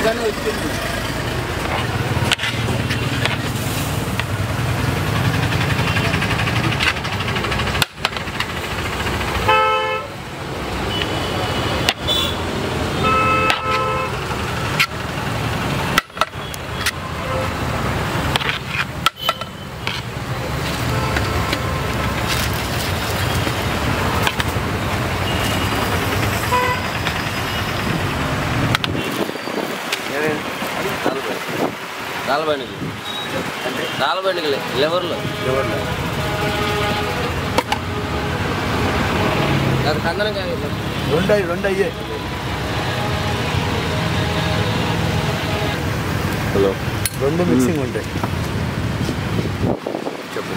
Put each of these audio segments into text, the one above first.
అందుకని వచ్చింది కాలబండికి కాలబండికి లివర్లో అది కందనం కాదు రెండు అయ్యి రెండు అయ్యే హలో రెండు మిక్సింగ్ ఉంటాయి చెప్పు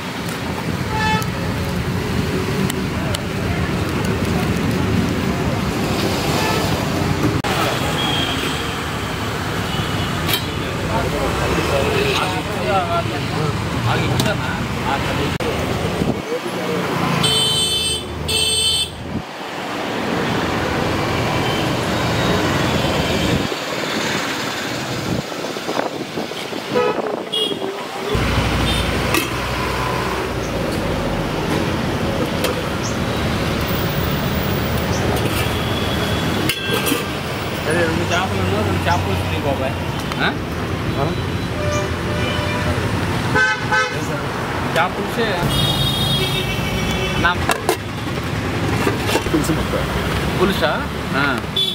సరే రెండు చేపలు ఉన్నాయి, రెండు చేపలు వచ్చినాయి బాబాయ్ ఆ? చేపలు వచ్చే నా పులుసు మొక్క పులుసా ఆ.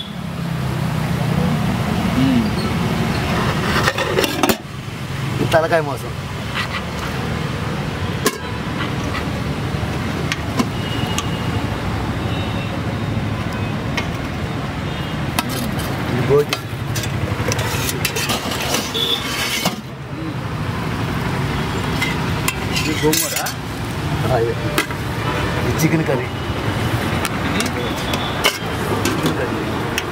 తలకాయ మోసం ఇది భోగి ఇది గోంగూర ఆ, ఇది. ఇది చికెన్ కర్రీ ఇది చికెన్ కర్రీ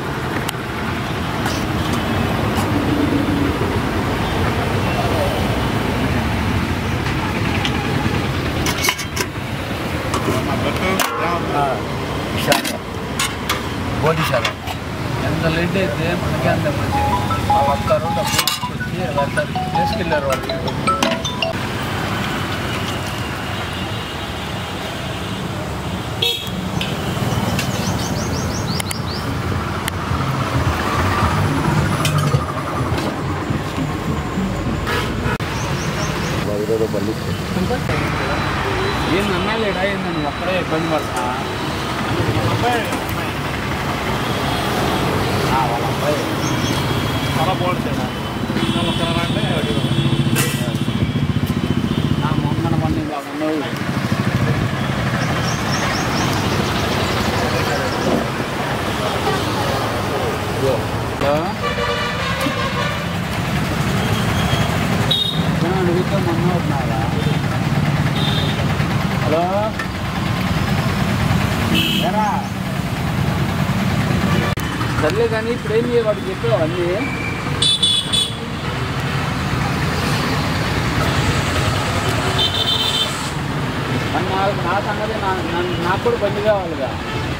ఆ, శాఖ బోటి శాఖ ఎంత లేట్ అయితే మనకే అంత మంచిది వాళ్ళు వస్తారు డబ్బులు తీసుకొచ్చి వెళ్తారు తీసుకెళ్ళారు వాళ్ళు వదిలేదో పల్లి ఏం అన్నాలేడా ఏందని ఒక్కడే ఇబ్బంది పడతా ఆ, వాళ్ళ అబ్బాయి చాలా బాగుంటుంది నా మొన్న మొన్న ఇలా ఉన్నావు హలో అడిగితే మొన్న ఉన్నారా హలో ఏరా సర్లే కానీ ఇప్పుడు ఏం చేయాలి వాడికి చెప్పావు అన్నీ మరి నాకు నా సంగతి నా నన్ను- నాకు కూడా బండి కావాలిగా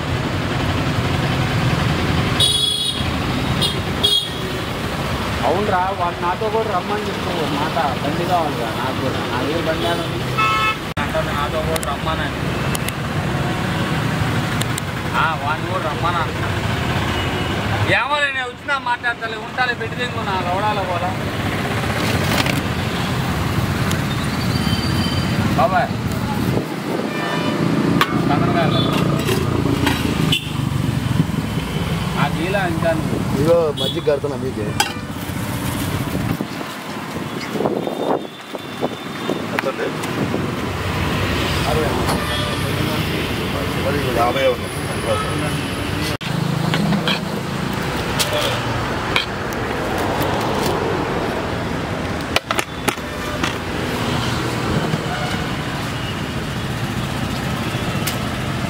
అవునరా వాడు నాతో కూడా రమ్మని చెప్పు ఒక మాట బండి కావాలిగా నాకు కూడా నా దగ్గర బండి ఆడ ఉంది. అంటారు నాతో కూడా రమ్మనని ఆ, వాడిని కూడా రమ్మని అంటున్నా ఏమో నేను వచ్చినా మాట్లాడతాలే ఉంటాలే పెట్టి దింగు నా రవడాల కూడా బాబాయ్ చంద్రకాయలు ఆ గీలా ఇంకా నువ్వు. ఇగో మజ్జిగ కడుతున్నా మీకే యాభై ఉన్నాయి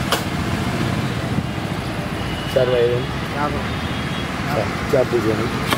సర్వే చేప బిర్యానీ